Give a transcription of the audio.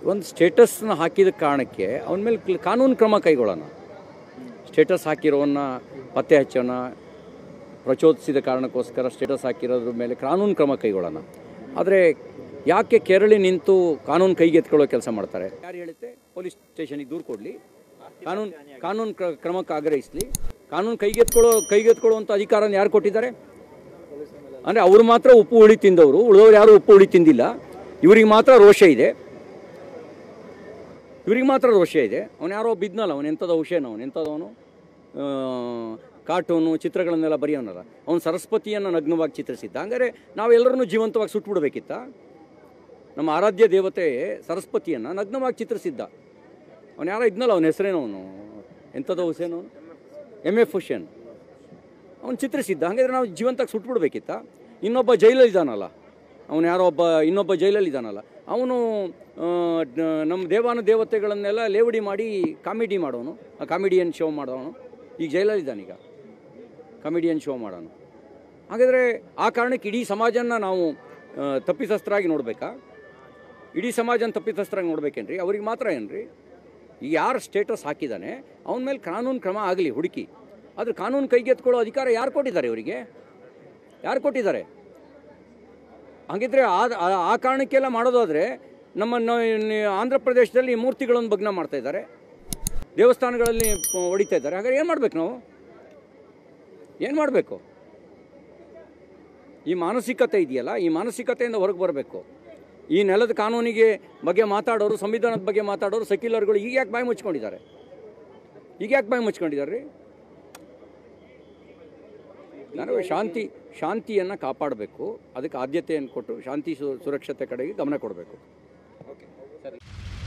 ಒಂದು ಸ್ಟೇಟಸ್ನ ಹಾಕಿದ ಕಾರಣಕ್ಕೆ ಅವನ ಮೇಲೆ ಕ್ಲ- ಕಾನೂನು ಕ್ರಮ ಕೈಗೊಳ್ಳೋಣ ಸ್ಟೇಟಸ್ ಹಾಕಿರೋವನ್ನ ಪತ್ತೆ ಹಚ್ಚೋಣ ಪ್ರಚೋದಿಸಿದ ಕಾರಣಕ್ಕೋಸ್ಕರ ಸ್ಟೇಟಸ್ ಹಾಕಿರೋದ್ರ ಮೇಲೆ ಕಾನೂನು ಕ್ರಮ ಕೈಗೊಳ್ಳೋಣ ಆದರೆ ಯಾಕೆ ಕೆರಳಿ ನಿಂತು ಕಾನೂನು ಕೈಗೆತ್ಕೊಳ್ಳೋ ಕೆಲಸ ಮಾಡ್ತಾರೆ ಯಾರು ಹೇಳುತ್ತೆ ಪೊಲೀಸ್ ಸ್ಟೇಷನಿಗೆ ದೂರು ಕೊಡಲಿ ಕಾನೂನು ಕಾನೂನು ಕ್ರ- ಕ್ರಮಕ್ಕೆ ಆಗ್ರಹಿಸಲಿ ಕಾನೂನು ಕೈಗೆತ್ಕೊಳ್ಳೋ ಕೈಗೆತ್ಕೊಳ್ಳುವಂಥ ಅಧಿಕಾರನ ಯಾರು ಕೊಟ್ಟಿದ್ದಾರೆ ಅಂದರೆ ಅವರು ಮಾತ್ರ ಉಪ್ಪು ಹುಳಿ ತಿಂದವರು ಉಳಿದವರು ಯಾರು ಉಪ್ಪು ಹುಳಿ ತಿಂದಿಲ್ಲ ಇವರಿಗೆ ಮಾತ್ರ ರೋಷ ಇದೆ ಇವ್ರಿಗೆ ಮಾತ್ರ ರೋಷ ಇದೆ ಅವನು ಯಾರೋ ಬಿದ್ನಲ್ಲ ಅವನು ಎಂಥದ್ದು ಔಷೇನ ಅವನು ಎಂಥದವನು ಕಾರ್ಟೂನು ಚಿತ್ರಗಳನ್ನೆಲ್ಲ ಬರೆಯೋನಲ್ಲ ಅವನು ಸರಸ್ವತಿಯನ್ನು ನಗ್ನವಾಗಿ ಚಿತ್ರಿಸಿದ್ದ ಹಂಗಾರೆ ನಾವೆಲ್ಲರನ್ನೂ ಜೀವಂತವಾಗಿ ಸುಟ್ಬಿಡ್ಬೇಕಿತ್ತ ನಮ್ಮ ಆರಾಧ್ಯ ದೇವತೆ ಸರಸ್ವತಿಯನ್ನು ನಗ್ನವಾಗಿ ಚಿತ್ರಿಸಿದ್ದ ಅವನು ಯಾರೋ ಇದ್ನಲ್ಲ ಅವನ ಹೆಸರೇನು ಅವನು ಎಂಥದ್ದು ಹುಸೇನು ಎಮ್ ಎಫ್ ಹುಸೇನ್ ಅವನು ಚಿತ್ರಿಸಿದ್ದ ಹಾಗಾದ್ರೆ ನಾವು ಜೀವಂತಕ್ಕೆ ಸುಟ್ಬಿಡ್ಬೇಕಿತ್ತ ಇನ್ನೊಬ್ಬ ಜೈಲಲ್ಲಿ ಇದ್ದಾನಲ್ಲ ಅವನು ಯಾರೋ ಒಬ್ಬ ಇನ್ನೊಬ್ಬ ಜೈಲಲ್ಲಿ ಇದ್ದಾನಲ್ಲ ಅವನು ಆ, ಡ- ನಮ್ಮ ದೇವಾನು ದೇವತೆಗಳನ್ನೆಲ್ಲ ಲೇವಡಿ ಮಾಡಿ ಕಾಮಿಡಿ ಮಾಡೋನು ಕಾಮಿಡಿಯನ್ ಶೋ ಮಾಡೋನು ಈಗ ಜೈಲಲ್ಲಿ ಇದ್ದಾನೀಗ ಕಾಮಿಡಿಯನ್ ಶೋ ಮಾಡೋನು ಹಾಗಾದರೆ ಆ ಕಾರಣಕ್ಕೆ ಇಡೀ ಸಮಾಜನ ನಾವು ಆ, ತಪ್ಪಿತಸ್ಥರಾಗಿ ನೋಡಬೇಕಾ ಇಡೀ ಸಮಾಜನ ತಪ್ಪಿತಸ್ಥರಾಗಿ ನೋಡ್ಬೇಕೇನ್ರಿ ಅವ್ರಿಗೆ ಮಾತ್ರ ಏನ್ರಿ ಈಗ ಯಾರು ಸ್ಟೇಟಸ್ ಹಾಕಿದ್ದಾನೆ ಅವನ ಮೇಲೆ ಕಾನೂನು ಕ್ರಮ ಆಗಲಿ ಹುಡುಕಿ ಆದರೆ ಕಾನೂನು ಕೈಗೆತ್ಕೊಳ್ಳೋ ಅಧಿಕಾರ ಯಾರು ಕೊಟ್ಟಿದ್ದಾರೆ ಇವರಿಗೆ ಯಾರು ಕೊಟ್ಟಿದ್ದಾರೆ ಹಾಗಿದ್ರೆ ಆ ಆ- ಆ ಕಾರಣಕ್ಕೆಲ್ಲ ಮಾಡೋದಾದರೆ ನಮ್ಮ ನ- ನ- ಆಂಧ್ರ ಪ್ರದೇಶದಲ್ಲಿ ಮೂರ್ತಿಗಳನ್ನು ಭಗ್ನ ಮಾಡ್ತಾ ಇದ್ದಾರೆ ದೇವಸ್ಥಾನಗಳಲ್ಲಿ ಪ- ಹೊಡಿತಾ ಇದ್ದಾರೆ ಹಾಗಾದ್ರೆ ಏನು ಮಾಡ್ಬೇಕು ನಾವು ಏನು ಮಾಡಬೇಕು ಈ ಮಾನಸಿಕತೆ ಇದೆಯಲ್ಲ ಈ ಮಾನಸಿಕತೆಯಿಂದ ಹೊರಗೆ ಬರಬೇಕು ಈ ನೆಲದ ಕಾನೂನಿಗೆ ಬಗ್ಗೆ ಮಾತಾಡೋರು ಸಂವಿಧಾನದ ಬಗ್ಗೆ ಮಾತಾಡೋರು ಸೆಕ್ಯುಲರ್ಗಳು ಈಗ ಯಾಕೆ ಬಾಯಿ ಮುಚ್ಕೊಂಡಿದ್ದಾರೆ ಈಗ ಯಾಕೆ ಬಾಯಿ ಮುಚ್ಕೊಂಡಿದ್ದಾರೆ ರೀ ನಾನು ಶಾಂತಿ ಶಾಂತಿಯನ್ನು ಕಾಪಾಡಬೇಕು ಅದಕ್ಕೆ ಆದ್ಯತೆಯನ್ನು ಕೊಟ್ಟು ಶಾಂತಿ ಸು ಸುರಕ್ಷತೆ ಕಡೆಗೆ ಗಮನ ಕೊಡಬೇಕು ಓಕೆ ಸರಿ